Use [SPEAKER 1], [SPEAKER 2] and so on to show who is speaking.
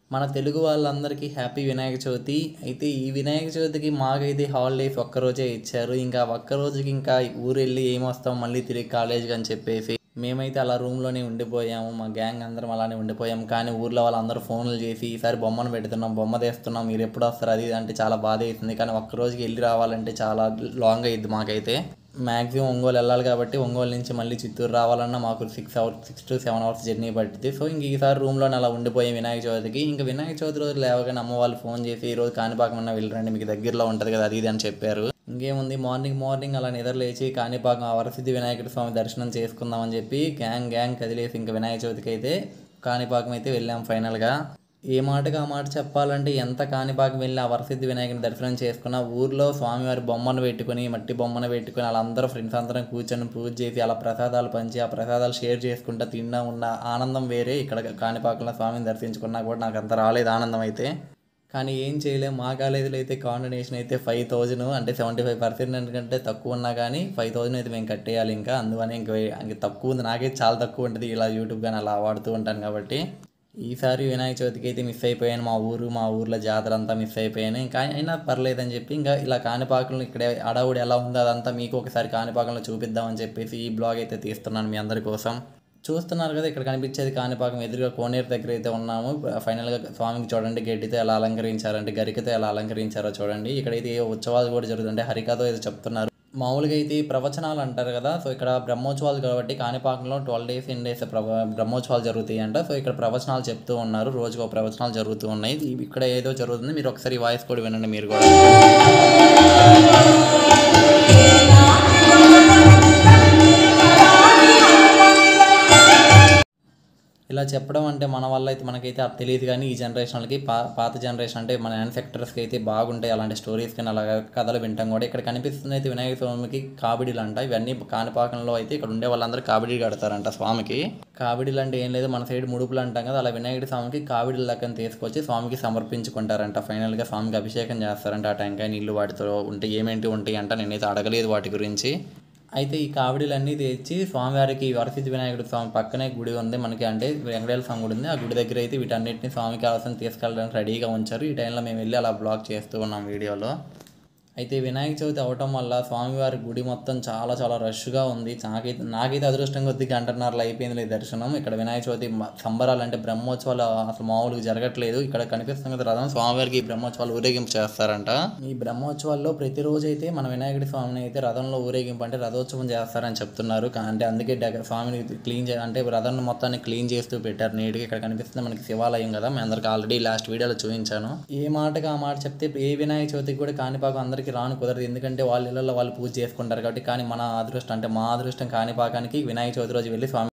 [SPEAKER 1] మన తెలుగు వాళ్ళందరికీ హ్యాపీ వినాయక చవితి అయితే ఈ వినాయక చవితికి మాకైతే హాలిడేస్ ఒక్కరోజే ఇచ్చారు ఇంకా ఒక్క రోజుకి ఇంకా ఊరు వెళ్ళి ఏమొస్తాం మళ్ళీ తిరిగి కాలేజీకి అని చెప్పేసి మేమైతే అలా రూమ్లోనే ఉండిపోయాము మా గ్యాంగ్ అందరం అలానే ఉండిపోయాం కానీ ఊర్లో వాళ్ళందరూ ఫోన్లు చేసి ఈసారి బొమ్మను పెడుతున్నాం బొమ్మ తీస్తున్నాం మీరు ఎప్పుడు వస్తారు అది ఇది అంటే చాలా బాధ అవుతుంది కానీ ఒక్క రోజుకి వెళ్ళి రావాలంటే చాలా లాంగ్ అయ్యిద్ది మాకైతే మ్యాక్సిమం ఒంగోలు వెళ్ళాలి కాబట్టి ఒంగోలు నుంచి మళ్ళీ చిత్తూరు రావాలన్నా మాకు six hours six to seven hours journey పడుతుంది సో ఇంక ఈసారి రూమ్లోనే అలా ఉండిపోయాం వినాయక చవితికి ఇంకా వినాయక చవితి రోజు లేవగానే అమ్మ వాళ్ళు ఫోన్ చేసి ఈ రోజు కాణిపాకం అన్న వెళ్ళరండి మీకు దగ్గరలో ఉంటుంది కదా అది ఇది అని చెప్పారు ఇంకేముంది మార్నింగ్ మార్నింగ్ అలా నిద్ర లేచి కాణిపాకం ఆ వరసిద్ధి వినాయకుడి స్వామి దర్శనం చేసుకుందామని చెప్పి గ్యాంగ్ గ్యాంగ్ కదిలేసి ఇంకా వినాయక చవితికి అయితే కాణిపాకం అయితే వెళ్ళాం ఫైనల్గా ఏ మాటగా ఆ మాట చెప్పాలంటే ఎంత కాణిపాకం వెళ్ళి ఆ వరసిద్ధి వినాయకుని దర్శనం చేసుకున్న ఊర్లో స్వామివారి బొమ్మను పెట్టుకుని మట్టి బొమ్మను పెట్టుకుని వాళ్ళందరూ ఫ్రెండ్స్ అందరం కూర్చొని పూజ చేసి అలా ప్రసాదాలు పంచి ఆ ప్రసాదాలు షేర్ చేసుకుంటా తిన్నా ఉన్న ఆనందం వేరే ఇక్కడ కాణిపాకంలో స్వామిని దర్శించుకున్నా కూడా నాకు అంత రాలేదు ఆనందం అయితే కానీ ఏం చేయలేం మా కాలేజీలో అయితే కాండొనేషన్ అయితే ఫైవ్ థౌజండ్ అంటే సెవెంటీ ఫైవ్ పర్సెంట్ కంటే తక్కువ ఉన్నా కానీ ఫైవ్ థౌజండ్ అయితే మేము కట్టేయాలి ఇంకా అందువల్ల ఇంకా ఇంక తక్కువ ఉంది నాకైతే చాలా తక్కువ ఉంటుంది ఇలా యూట్యూబ్ కానీ అలా వాడుతూ ఉంటాను కాబట్టి ఈసారి వినాయక చవితికి అయితే మిస్ అయిపోయాను మా ఊరు మా ఊర్లో జాతర అంతా మిస్ అయిపోయాను ఇంకా అయినా పర్లేదని చెప్పి ఇంకా ఇలా కాణిపాకంలో ఇక్కడ అడవుడు ఎలా ఉందో అదంతా మీకు ఒకసారి కాణిపాకంలో చూపిద్దామని చెప్పేసి ఈ బ్లాగ్ అయితే తీస్తున్నాను మీ అందరి కోసం చూస్తున్నారు కదా ఇక్కడ కనిపించేది కాణిపాకం ఎదురుగా కోనేరు దగ్గర అయితే ఉన్నాము ఫైనల్గా స్వామికి చూడండి గడ్డితో ఎలా అలంకరించారంటే గరికతో ఎలా అలంకరించారో చూడండి ఇక్కడైతే ఏ ఉత్సవాలు కూడా జరుగుతుంటే హరికథ ఏదో చెప్తున్నారు మామూలుగా అయితే ఈ ప్రవచనాలు అంటారు కదా సో ఇక్కడ బ్రహ్మోత్సవాలు కాబట్టి కాణిపాకంలో ట్వెల్వ్ డేస్ ఎన్ డేస్ బ్రహ్మోత్సవాలు జరుగుతాయి అంట సో ఇక్కడ ప్రవచనాలు చెప్తూ ఉన్నారు రోజుకు ఒక ప్రవచనాలు జరుగుతూ ఉన్నాయి ఇవి ఇక్కడ ఏదో జరుగుతుంది మీరు ఒకసారి వాయిస్ కూడా వినండి మీరు కూడా ఇలా చెప్పడం అంటే మన వల్ల అయితే మనకైతే అది తెలియదు కానీ ఈ జనరేషన్లకి పా పాత జనరేషన్ అంటే మన యాన్సెక్టర్స్కి అయితే బాగుంటాయి అలాంటి స్టోరీస్ కానీ అలా కథలు వింటాం కూడా ఇక్కడ కనిపిస్తుంది అయితే వినాయక స్వామికి కాబిడీలు అంట ఇవన్నీ కాణిపాకంలో అయితే ఇక్కడ ఉండే వాళ్ళందరూ కాబిడీ కడతారంట స్వామికి కాబిడీలు అంటే ఏం లేదు మన సైడ్ ముడుపులు అంటాం కదా అలా వినాయకుడి స్వామికి కాబిడీల లెక్కన తీసుకొచ్చి స్వామికి సమర్పించుకుంటారంట ఫైనల్గా స్వామికి అభిషేకం చేస్తారంట ఆ టెంకాయ నీళ్ళు వాటితో ఉంటే ఏమేంటి ఉంటాయి అంట నేనైతే అడగలేదు వాటి గురించి అయితే ఈ కావిడీలన్నీ తెచ్చి స్వామివారికి వరసిద్ధి వినాయకుడి స్వామి పక్కనే గుడి ఉంది మనకి అంటే వెంకటేశ్వర స్వామి గుడి ఉంది ఆ గుడి దగ్గర అయితే వీటన్నిటిని స్వామికి అవసరం తీసుకెళ్ళడానికి రెడీగా ఉంచారు ఈ టైంలో మేము వెళ్ళి అలా బ్లాక్ చేస్తూ ఉన్నాం వీడియోలో అయితే వినాయక చవితి అవటం వల్ల స్వామివారి గుడి మొత్తం చాలా చాలా రష్గా ఉంది నాకైతే నాకైతే అదృష్టం కొద్ది గంటన్నరలో అయిపోయింది లేదు దర్శనం ఇక్కడ వినాయక చవితి మ- సంబరాలు అంటే బ్రహ్మోత్సవాలు అసలు మామూలుగా జరగట్లేదు ఇక్కడ కనిపిస్తుంది కదా రథం స్వామివారికి ఈ బ్రహ్మోత్సవాలు ఊరేగింపు చేస్తారంట ఈ బ్రహ్మోత్సవాల్లో ప్రతిరోజు అయితే మన వినాయకుడి స్వామిని అయితే రథంలో ఊరేగింపు అంటే రథోత్సవం చేస్తారని చెప్తున్నారు కా- అంటే అందుకే డెక- స్వామిని క్లీన్ చే అంటే రథం మొత్తాన్ని క్లీన్ చేస్తూ పెట్టారు నీట్గా ఇక్కడ కనిపిస్తుంది మనకి శివాలయం కదా మీ అందరికి ఆల్రెడీ లాస్ట్ వీడియోలో చూపించాను ఏ మాటగా ఆ మాట చెప్తే ఏ వినాయక చవితికి కూడా కాణిపాకం అందరికీ రాను కుదరదు ఎందుకంటే వాళ్ళ ఇళ్ళల్లో వాళ్ళు పూజ చేసుకుంటారు కాబట్టి కానీ మన అదృష్టం అంటే మా అదృష్టం కాణిపాకానికి వినాయక చవితి రోజు వెళ్ళి స్వామి